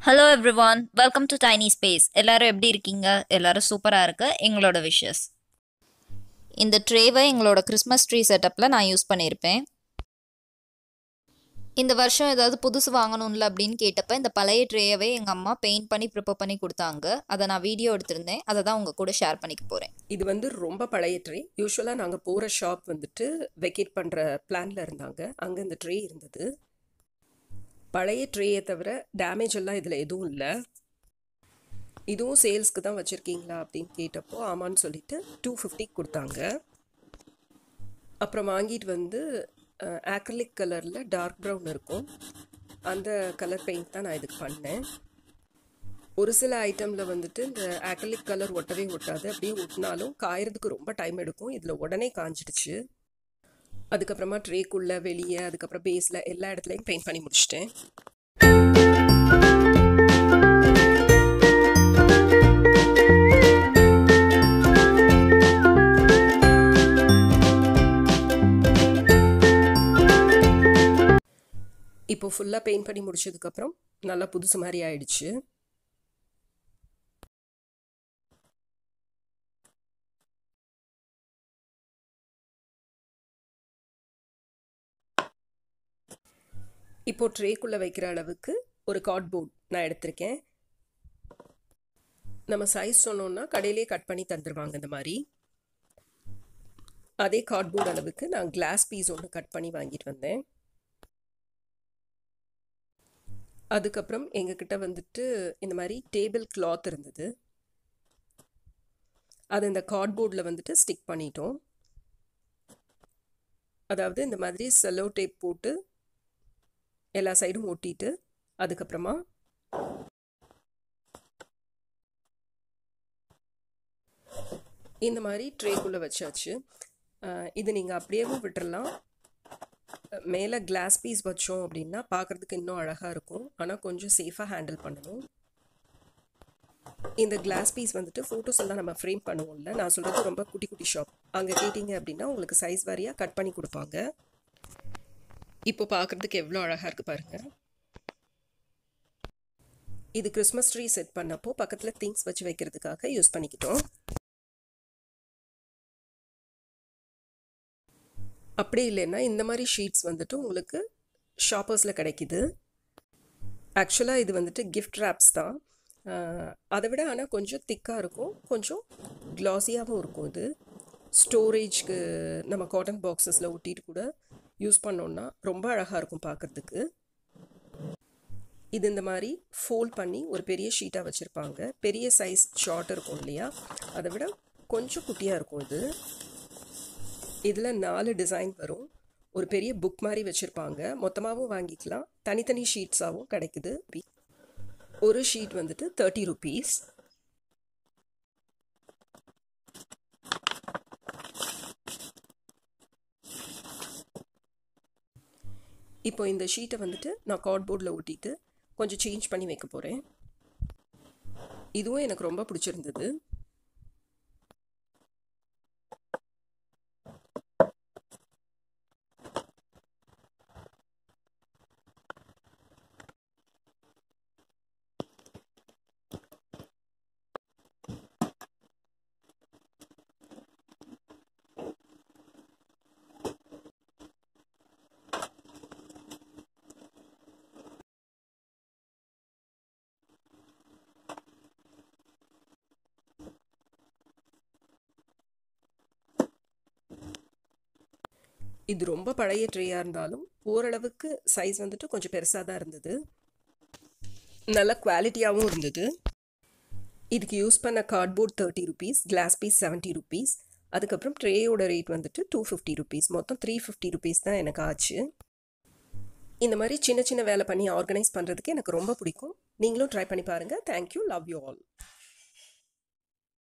hello everyone welcome to tiny space எல்லாரும் எப்படி இருக்கீங்க எல்லாரும் சூப்பராக இருக்கு எங்களோட விஷஸ் இந்த ட்ரேவை எங்களோட கிறிஸ்மஸ் ட்ரீ செட்டப்பில் நான் யூஸ் பண்ணியிருப்பேன் இந்த வருஷம் ஏதாவது புதுசு வாங்கணும்ல அப்படின்னு கேட்டப்ப இந்த பழைய ட்ரேயவே எங்கள் அம்மா பெயிண்ட் பண்ணி ப்ரிப்பேர் பண்ணி கொடுத்தாங்க அதை நான் வீடியோ எடுத்திருந்தேன் அதை தான் உங்கள் கூட ஷேர் பண்ணிக்க போகிறேன் இது வந்து ரொம்ப பழைய ட்ரே யூஸ்வலாக நாங்கள் போகிற ஷாப் வந்துட்டு வெக்கேட் பண்ணுற பிளானில் இருந்தாங்க அங்கே இந்த ட்ரே இருந்தது பழைய ட்ரேயை தவிர டேமேஜ் எல்லாம் இதில் எதுவும் இல்லை இதுவும் சேல்ஸ்க்கு தான் வச்சுருக்கீங்களா அப்படின்னு கேட்டப்போ ஆமான்னு சொல்லிட்டு டூ ஃபிஃப்டிக்கு கொடுத்தாங்க அப்புறம் வாங்கிட்டு வந்து ஆக்ரலிக் கலரில் டார்க் ப்ரௌன் இருக்கும் அந்த கலர் பெயிண்ட் தான் நான் இதுக்கு பண்ணேன் ஒரு சில ஐட்டமில் வந்துட்டு இந்த ஆக்ரலிக் கலர் ஒட்டவே ஒட்டாது அப்படியே ஒட்டினாலும் காயறதுக்கு ரொம்ப டைம் எடுக்கும் இதில் உடனே காஞ்சிடுச்சு அதுக்கப்புறமா ட்ரேக்குள்ளே வெளியே அதுக்கப்புறம் பேஸில் எல்லா இடத்துலையும் பெயிண்ட் பண்ணி முடிச்சிட்டேன் இப்போ ஃபுல்லாக பெயிண்ட் பண்ணி முடிச்சதுக்கப்புறம் நல்லா புதுசு மாதிரி ஆயிடுச்சு இப்போ ட்ரேக்குள்ளே வைக்கிற அளவுக்கு ஒரு கார்ட்போர்ட் நான் எடுத்திருக்கேன் நம்ம சைஸ் சொன்னோன்னா கடையிலே கட் பண்ணி தந்துடுவாங்க இந்த மாதிரி அதே கார்ட்போர்ட் அளவுக்கு நான் கிளாஸ் பீஸ் ஒன்று கட் பண்ணி வாங்கிட்டு வந்தேன் அதுக்கப்புறம் எங்ககிட்ட வந்துட்டு இந்த மாதிரி டேபிள் கிளாத் இருந்தது அது இந்த கார்ட்போர்டில் வந்துட்டு ஸ்டிக் பண்ணிட்டோம் அதாவது இந்த மாதிரி செல்லோ டேப் போட்டு எல்லா சைடும் ஒட்டிட்டு அதுக்கப்புறமா இந்த மாதிரி ட்ரேக்குள்ளே வச்சாச்சு இது நீங்கள் அப்படியேவும் விட்டுறலாம் மேலே கிளாஸ் பீஸ் வச்சோம் அப்படின்னா பார்க்குறதுக்கு இன்னும் அழகாக இருக்கும் ஆனால் கொஞ்சம் சேஃபாக ஹேண்டில் பண்ணணும் இந்த கிளாஸ் பீஸ் வந்துட்டு ஃபோட்டோஸ் எல்லாம் நம்ம ஃப்ரேம் பண்ணுவோம்ல நான் சொல்கிறது ரொம்ப குட்டி குட்டி ஷாப் அங்கே கேட்டிங்க அப்படின்னா உங்களுக்கு சைஸ் வாரியாக கட் பண்ணி கொடுப்பாங்க இப்போ பார்க்குறதுக்கு எவ்வளோ அழகாக இருக்குது பாருங்கள் இது கிறிஸ்மஸ் ட்ரீ செட் பண்ணப்போ பக்கத்தில் திங்ஸ் வச்சு வைக்கிறதுக்காக யூஸ் பண்ணிக்கிட்டோம் அப்படி இல்லைன்னா இந்த மாதிரி ஷீட்ஸ் வந்துட்டு உங்களுக்கு ஷாப்பர்ஸில் கிடைக்கிது ஆக்சுவலாக இது வந்துட்டு கிஃப்ட் ரேப்ஸ் தான் அதை விட ஆனால் கொஞ்சம் திக்காக இருக்கும் கொஞ்சம் க்ளாஸியாகவும் இருக்கும் இது ஸ்டோரேஜ்க்கு நம்ம காட்டன் பாக்ஸஸில் ஒட்டிட்டு கூட யூஸ் பண்ணோன்னா ரொம்ப அழகாக இருக்கும் பார்க்குறதுக்கு இது இந்த மாதிரி ஃபோல்ட் பண்ணி ஒரு பெரிய ஷீட்டாக வச்சுருப்பாங்க பெரிய சைஸ் ஷார்ட் இருக்கும் இல்லையா அதை விட கொஞ்சம் குட்டியாக இருக்கும் இது இதில் நாலு டிசைன் வரும் ஒரு பெரிய புக் மாதிரி வச்சுருப்பாங்க மொத்தமாகவும் வாங்கிக்கலாம் தனித்தனி ஷீட்ஸாகவும் கிடைக்குது ஒரு ஷீட் வந்துட்டு தேர்ட்டி ருபீஸ் இப்போ இந்த ஷீட்டை வந்துட்டு நான் கார்ட்போர்டில் ஒட்டிட்டு கொஞ்சம் சேஞ்ச் பண்ணி வைக்க போகிறேன் இதுவும் எனக்கு ரொம்ப பிடிச்சிருந்தது இது ரொம்ப பழைய ட்ரேயாக இருந்தாலும் ஓரளவுக்கு சைஸ் வந்துட்டு கொஞ்சம் பெருசாக தான் இருந்தது நல்ல குவாலிட்டியாகவும் இருந்தது இதுக்கு யூஸ் பண்ண cardboard thirty rupees glass piece seventy rupees அதுக்கப்புறம் ட்ரேயோட ரேட் வந்துட்டு டூ ஃபிஃப்டி ருபீஸ் மொத்தம் த்ரீ ஃபிஃப்டி ருபீஸ் தான் எனக்கு ஆச்சு இந்த மாதிரி சின்ன சின்ன வேலை பண்ணி ஆர்கனைஸ் பண்ணுறதுக்கு எனக்கு ரொம்ப பிடிக்கும் நீங்களும் ட்ரை பண்ணி பாருங்கள் தேங்க்யூ லவ் யூ ஆல்